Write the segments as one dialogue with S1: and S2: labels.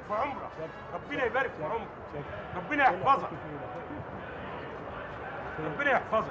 S1: في عمرك ربنا يبارك في عمرك ربنا يحفظك ربنا يحفظك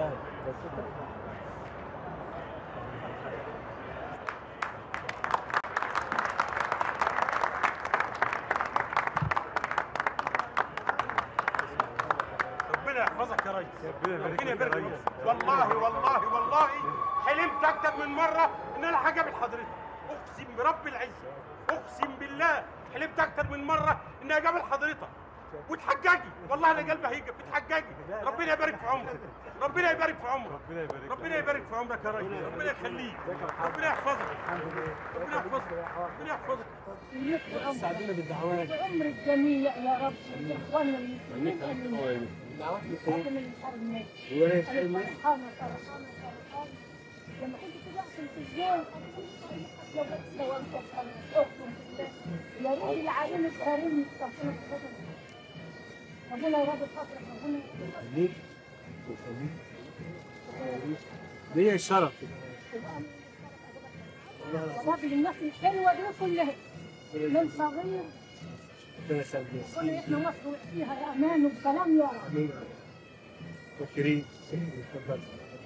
S1: ربنا يحفظك يا ريس ربنا يبارك فيك والله والله والله حلمت اكتر من مره ان انا هقابل حضرتك اقسم برب العزه اقسم بالله حلمت اكتر من مره ان اقابل حضرتك وتحججي والله انا قلبي هيجي بتحججي ربنا يبارك في عمرك ربنا يبارك في عمرك ربنا يبارك في عمرك يا ريس ربنا يخليك ربنا يحفظك ربنا يحفظك ربنا يحفظك
S2: ساعدونا بالدعوات
S3: عمر الجميع يا رب وانا المسلمين
S2: دعوات
S3: انا من شهر ماي
S2: وانا
S3: انا فرحانه فرحانه فرحانه لما كنت كده احسن في الزول لو بس لو انت اقسم بالله يا ريت العالم الكريم ربنا يحفظك ربنا يرضى خاطرك ربنا
S2: خليك وخليك ليا الشرف
S3: والله الناس الحلوه دي كلها من صغير
S2: ربنا يخليك
S3: كل احنا مصر فيها امان وسلام يا رب
S2: امين فاكرين اتفضل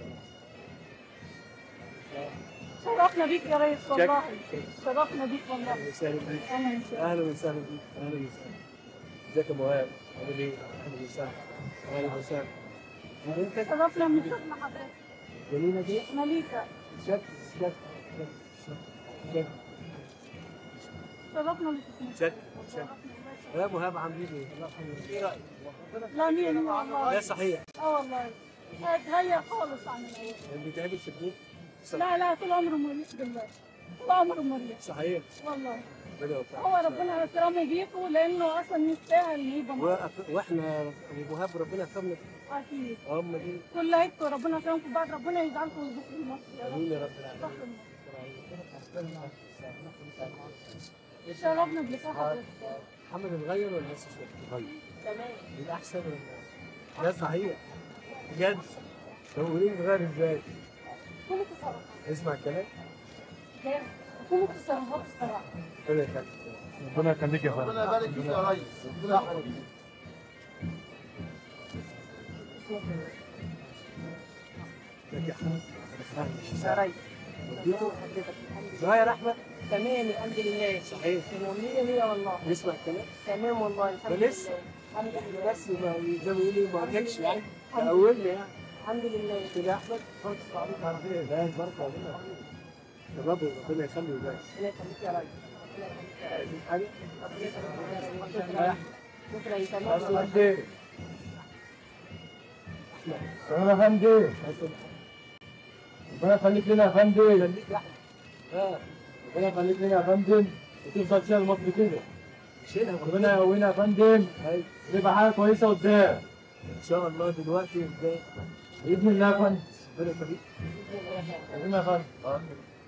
S3: شرفنا بيك يا ريس والله شرفنا بيك والله
S2: اهلا وسهلا بيك
S3: انا ان شاء الله
S2: اهلا وسهلا بيك اهلا وسهلا ازيك يا مواب عامل ايه؟ اهلا وسهلا اهلا وسهلا انت
S3: شرفنا من شفنا حضرتك
S2: جميله دي
S3: مليكه
S2: شك شك شك
S3: شرفنا من شفنا
S2: شك شك يا مهاب عاملين ايه؟ الله يرحمه ايه رايك؟
S3: لا مين والله
S2: لا صحيح
S3: اه والله اتغير خالص عن الاول
S2: اللي بيتعمل في البيت
S3: لا لا طول عمره مريح بالله طول عمره مريح
S2: صحيح
S3: والله
S2: ربنا يوفقك
S3: هو ربنا يكرمه بيكم لانه اصلا يستاهل يبقى معاك.
S2: وأك- واحنا ابو مهاب ربنا يكرمنا
S3: اكيد
S2: هم دي
S3: كل عيدكم ربنا يكرمكم بعد ربنا يجعلكم ذكر مصر يا رب
S2: امين يا رب العالمين
S3: شرفنا بلقاء حضرتك
S2: محمد اتغير ولا لسه شويه؟ اتغير
S3: تمام
S2: الاحسن ولا لا صحيح بجد طب قولي لي اتغير ازاي؟
S3: كل تصرفات
S2: اسمع الكلام
S3: كل تصرفات الصراحه
S2: ربنا يخليك
S4: ربنا يخليك يا فندم
S5: ربنا يبارك فيك يا ريس ربنا يحفظك
S2: يا احمد
S6: يا ريس
S2: وديته اتغير احمد
S6: تمام الحمد لله
S2: صحيح
S6: مية مية والله
S2: نسمع الكلام
S6: تمام والله الحمد
S2: ده
S6: لله
S2: لسه.
S6: الحمد لله
S2: بس ما زي ما يقولوا ما جاكش يعني اولنا يعني
S6: الحمد لله
S2: كده يا احمد خلاص تعرف على خير لا بركه ربنا شباب ربنا يخلي ويبارك
S6: ربنا يخليك يا ريس
S2: حاجه
S6: شكرا تمام
S4: يا فندم يا فندم ربنا يخليك لنا يا فندم
S2: خليك يا احمد اه
S4: ربنا يخليك لنا يا فندم وتفضل شايل مصر كده
S2: شيلها
S4: ربنا يقوينا يا فندم
S2: ايوه
S4: تبقى حاجه كويسه قدام
S2: ان شاء الله دلوقتي قدام
S4: باذن الله يا فندم
S2: ربنا يخليك
S4: باذن الله يا فندم آه.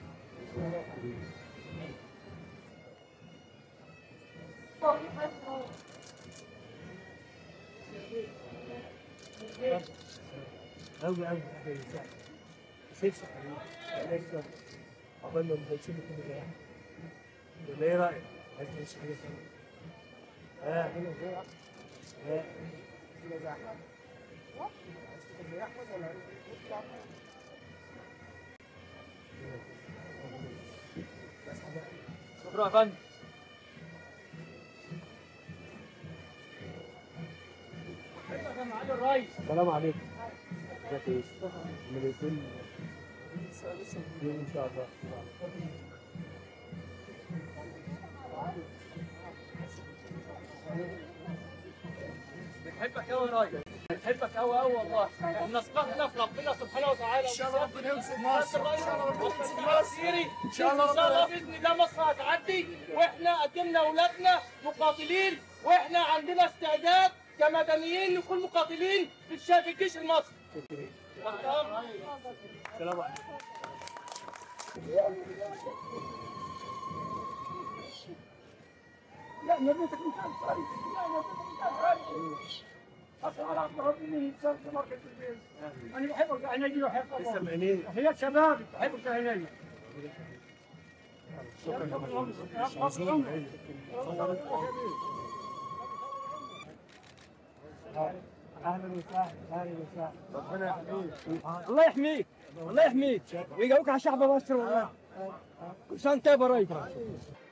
S2: قوي قوي قوي سيف حبيبي عقبال ما نشوف كده كده ولا ايه رايك؟ عايز تعيش حاجه ثانيه؟ ها ها
S6: شكرا يا فندم
S2: السلام عليكم ازيك يا يوسف؟ من الفيلم ان شاء الله
S6: بنحبك قوي يا ريس بنحبك قوي قوي والله احنا صدقنا في ربنا سبحانه وتعالى ان شاء الله ربنا ينصر مصر ان شاء الله ربنا ينصر مصر ان شاء الله ان شاء الله باذن الله مصر هتعدي واحنا قدمنا اولادنا مقاتلين واحنا عندنا استعداد كمدنيين نكون مقاتلين في الش- في الجيش المصري تحت أمرك.
S2: السلام عليكم
S3: لا نبيتك انت الفريق لا نبيتك انت الفريق اصلا على عبد ربنا يتصرف في مركز البيت انا بحبك عيني
S2: لسه
S3: وحبك
S2: بعينيه
S3: هي شباب بحبك عيني
S2: اهلا وسهلا اهلا وسهلا ربنا يحميك
S6: الله يحميك الله يحميك ويقويك على شعب مصر والله كل سنه وانت طيب يا ريس